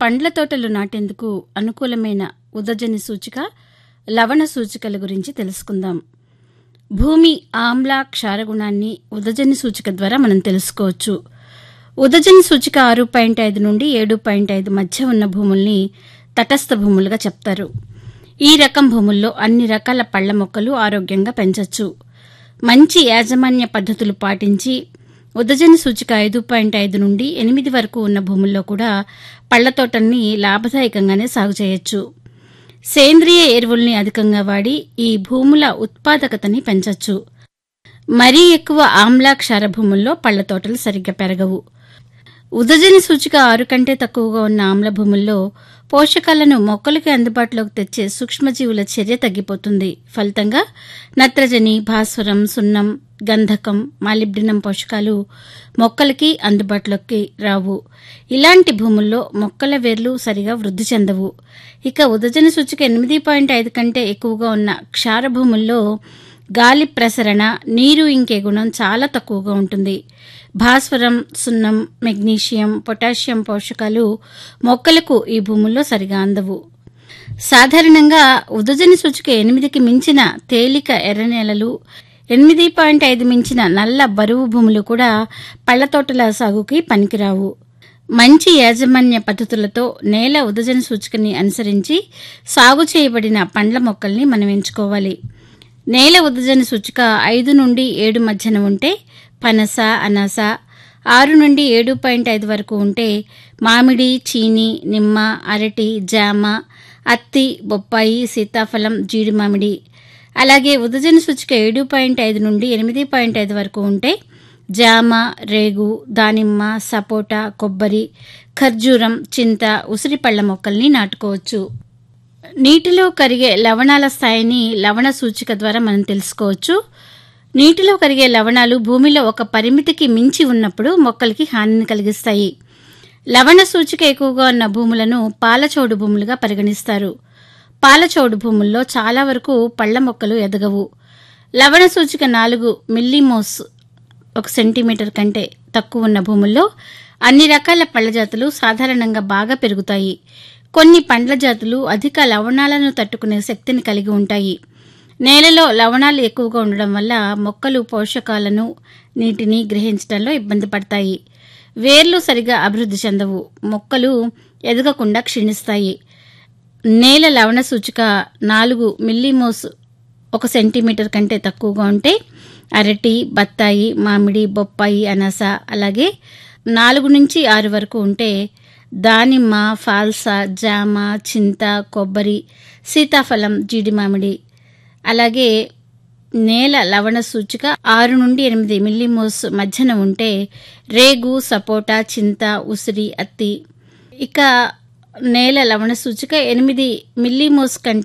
పండ్ల తోటలు నాటేందుకు అనుకూలమైన ఉదజని సూచిక లవణ సూచికల గురించి తెలుసుకుందాం భూమి ఆమ్ల క్షారగుణాన్ని ఉదజని సూచిక ద్వారా మనం తెలుసుకోవచ్చు ఉదజని సూచిక ఆరు పాయింట్ ఐదు నుండి ఏడు పాయింట్ ఐదు మధ్య ఉన్న భూముల్ని తటస్థ భూములుగా చెప్తారు ఈ రకం భూముల్లో అన్ని రకాల పళ్ల మొక్కలు ఆరోగ్యంగా పెంచొచ్చు మంచి యాజమాన్య పద్ధతులు పాటించి ఉదజని సూచిక ఐదు పాయింట్ ఐదు నుండి ఎనిమిది వరకు ఉన్న భూముల్లో కూడా పళ్ల తోటల్ని లాభదాయకంగానే సాగు చేయొచ్చు సేంద్రియ ఎరువుల్ని అధికంగా వాడి ఈ భూముల ఉత్పాదకతని పెంచొచ్చు మరీ ఎక్కువ ఆమ్ల క్షార భూముల్లో పళ్ల తోటలు సరిగ్గా పెరగవు ఉదజని సూచిక ఆరు కంటే తక్కువగా ఉన్న ఆమ్ల భూముల్లో పోషకాలను మొక్కలకి అందుబాటులోకి తెచ్చే సూక్ష్మజీవుల చర్య తగ్గిపోతుంది ఫలితంగా నత్రజని భాస్వరం సున్నం గంధకం మాలిబ్డినం పోషకాలు మొక్కలకి అందుబాటులోకి రావు ఇలాంటి భూముల్లో మొక్కల వేర్లు సరిగా వృద్ధి చెందవు ఇక ఉదజన సూచిక ఎనిమిది పాయింట్ ఐదు కంటే ఎక్కువగా ఉన్న క్షార భూముల్లో గాలి ప్రసరణ నీరు ఇంకే గుణం చాలా తక్కువగా ఉంటుంది భాస్వరం సున్నం మెగ్నీషియం పొటాషియం పోషకాలు మొక్కలకు ఈ భూముల్లో సరిగా అందవు సాధారణంగా ఉదజని సూచిక ఎనిమిదికి మించిన తేలిక ఎర్ర నేలలు ఎనిమిది పాయింట్ ఐదు మించిన నల్ల బరువు భూములు కూడా పళ్ల తోటల సాగుకి పనికిరావు మంచి యాజమాన్య పద్ధతులతో నేల ఉదజన సూచికని అనుసరించి సాగు చేయబడిన పండ్ల మొక్కల్ని మనం ఎంచుకోవాలి నేల ఉదజన సూచిక ఐదు నుండి ఏడు మధ్యన ఉంటే పనస అనాస ఆరు నుండి ఏడు పాయింట్ ఐదు వరకు ఉంటే మామిడి చీని నిమ్మ అరటి జామ అత్తి బొప్పాయి సీతాఫలం జీడి మామిడి అలాగే ఉదజన సూచిక ఏడు పాయింట్ ఐదు నుండి ఎనిమిది పాయింట్ ఐదు వరకు ఉంటే జామ రేగు దానిమ్మ సపోటా కొబ్బరి ఖర్జూరం చింత ఉసిరి పళ్ళ మొక్కల్ని నాటుకోవచ్చు నీటిలో కరిగే లవణాల స్థాయిని లవణ సూచిక ద్వారా మనం తెలుసుకోవచ్చు నీటిలో కరిగే లవణాలు భూమిలో ఒక పరిమితికి మించి ఉన్నప్పుడు మొక్కలకి హానిని కలిగిస్తాయి లవణ సూచిక ఎక్కువగా ఉన్న భూములను పాలచౌడు భూములుగా పరిగణిస్తారు పాలచౌడు భూముల్లో చాలా వరకు పళ్ల మొక్కలు ఎదగవు లవణ సూచిక నాలుగు మిల్లీమోస్ ఒక సెంటీమీటర్ కంటే తక్కువ ఉన్న భూముల్లో అన్ని రకాల పళ్ల జాతులు సాధారణంగా బాగా పెరుగుతాయి కొన్ని పండ్ల జాతులు అధిక లవణాలను తట్టుకునే శక్తిని కలిగి ఉంటాయి నేలలో లవణాలు ఎక్కువగా ఉండడం వల్ల మొక్కలు పోషకాలను నీటిని గ్రహించడంలో ఇబ్బంది పడతాయి వేర్లు సరిగా అభివృద్ధి చెందవు మొక్కలు ఎదగకుండా క్షీణిస్తాయి నేల లవణ సూచిక నాలుగు మిల్లీమోస్ ఒక సెంటీమీటర్ కంటే తక్కువగా ఉంటే అరటి బత్తాయి మామిడి బొప్పాయి అనాస అలాగే నాలుగు నుంచి ఆరు వరకు ఉంటే దానిమ్మ ఫాల్సా జామ చింత కొబ్బరి సీతాఫలం జీడి మామిడి అలాగే నేల లవణ సూచిక ఆరు నుండి ఎనిమిది మిల్లీమోస్ మధ్యన ఉంటే రేగు సపోటా చింత ఉసిరి అత్తి ఇక నేల లవణ సూచిక ఎనిమిది మిల్లీమోస్ కంటే